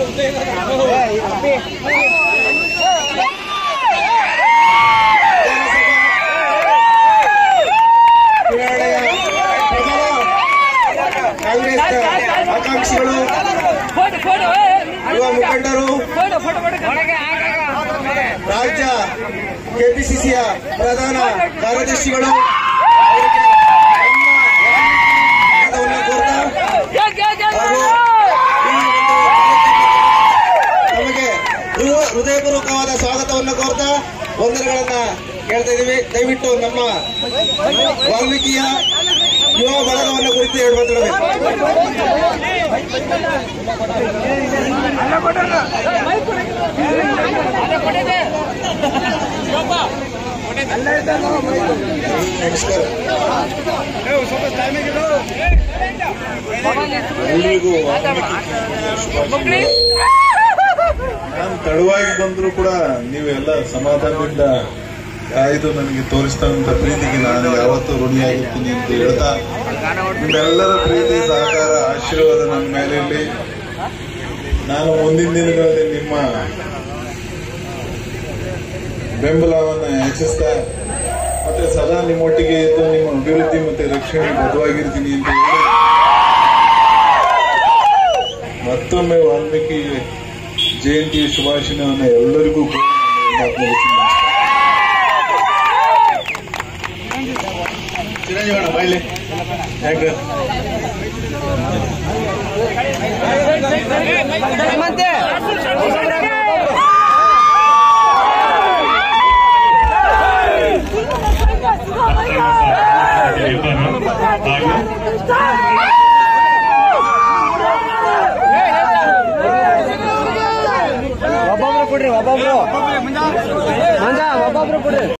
ಚುನಾವಣೆಯ ಪ್ರಬಲ ಕಾಂಗ್ರೆಸ್ ಆಕಾಂಕ್ಷಿಗಳು ಯುವ ಮುಖಂಡರು ರಾಜ್ಯ ಕೆಪಿಸಿಸಿಯ ಪ್ರಧಾನ ಕಾರ್ಯದರ್ಶಿಗಳು ಅವರಿಗೆ ನಮ್ಮ ಸ್ವಾಗತವನ್ನು ಕೋರ್ತಾ ಹಾಗೂ ಈ ಒಂದು ನಮಗೆ ಹೃ- ಹೃದಯಪೂರ್ವಕವಾದ ಸ್ವಾಗತವನ್ನು ಕೋರ್ತಾ ವಂದನೆಗಳನ್ನ ಕೇಳ್ತಾ ಇದೀವಿ ದಯವಿಟ್ಟು ನಮ್ಮ ವಾಲ್ಮೀಕಿಯ ಯುವ ಬಳಗವನ್ನು ಕುರಿತು ಹೇಳಿ ಮಾತಾಡಬೇಕು ನಮಸ್ಕಾರ ಎಲ್ರಿಗೂ ನಾನು ತಡವಾಗಿ ಬಂದರೂ ಕೂಡ ನೀವೆಲ್ಲ ಸಮಾಧಾನದಿಂದ ಕಾಯ್ದು ನನಗೆ ತೋರಿಸ್ತಂತ ಪ್ರೀತಿಗೆ ನಾನು ಯಾವತ್ತೂ ಋಣಿಯಾಗಿರ್ತೀನಿ ಅಂತ ಹೇಳ್ತಾ ನಿಮ್ಮೆಲ್ಲರ ಪ್ರೀತಿ ಸಹಕಾರ ಆಶೀರ್ವಾದ ನನ್ನ ಮೇಲೆ ಇರಲಿ ನಾನು ಮುಂದಿನ ದಿನಗಳಲ್ಲಿ ನಿಮ್ಮ ಬೆಂಬಲವನ್ನು ಹೆಚ್ಚಿಸ್ತಾ ಮತ್ತೆ ಸದಾ ನಿಮ್ಮೊಟ್ಟಿಗೆ ಇದ್ದು ನಿಮ್ಮ ಅಭಿವೃದ್ಧಿ ಮತ್ತೆ ರಕ್ಷಣೆ ಬದ್ಧವಾಗಿರ್ತೀನಿ ಅಂತ ಹೇಳಿ ಮತ್ತೊಮ್ಮೆ ವಾಲ್ಮೀಕಿ ಜಯಂತಿ ಶುಭಾಶಯವನ್ನು ಎಲ್ಲರಿಗೂ ಕೂಡ ನಾನು ಮುಗಿಸ್ತೀನಿ. ಚಿರಂಜೀವಣ್ಣ ಬಾಯ್ಲಿ ಯಾಕೆ ಒಬ್ಬೊಬ್ರು ಕೊಡ್ರಿ ಒಬ್ಬೊಬ್ರು ಮಂಜ ಒಬ್ಬೊಬ್ರು ಕೊಡ್ರಿ